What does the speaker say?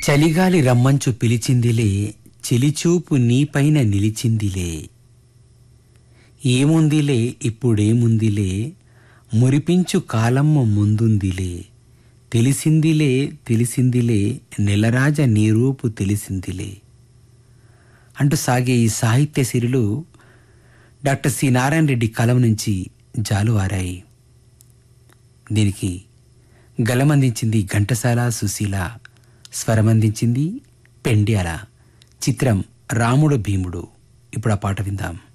చలిగాలి రమ్మంచు పిలిచిందిలే చెలిచూపు నీపైన నిలిచిందిలే ఏముందిలే ఇప్పుడేముందిలే మురిపించు కాలమ్మ ముందుందిలే తెలిసిందిలే తెలిసిందిలే నెలరాజ నీ రూపు తెలిసిందిలే అంటూ సాగే ఈ సాహిత్య సిరులు డాక్టర్ సి నారాయణ రెడ్డి కలం నుంచి జాలువారాయి దీనికి గలమందించింది ఘంటసాల సుశీల స్వరమందించింది పెండ్యాల చిత్రం రాముడు భీముడు ఇప్పుడు ఆ పాట విందాం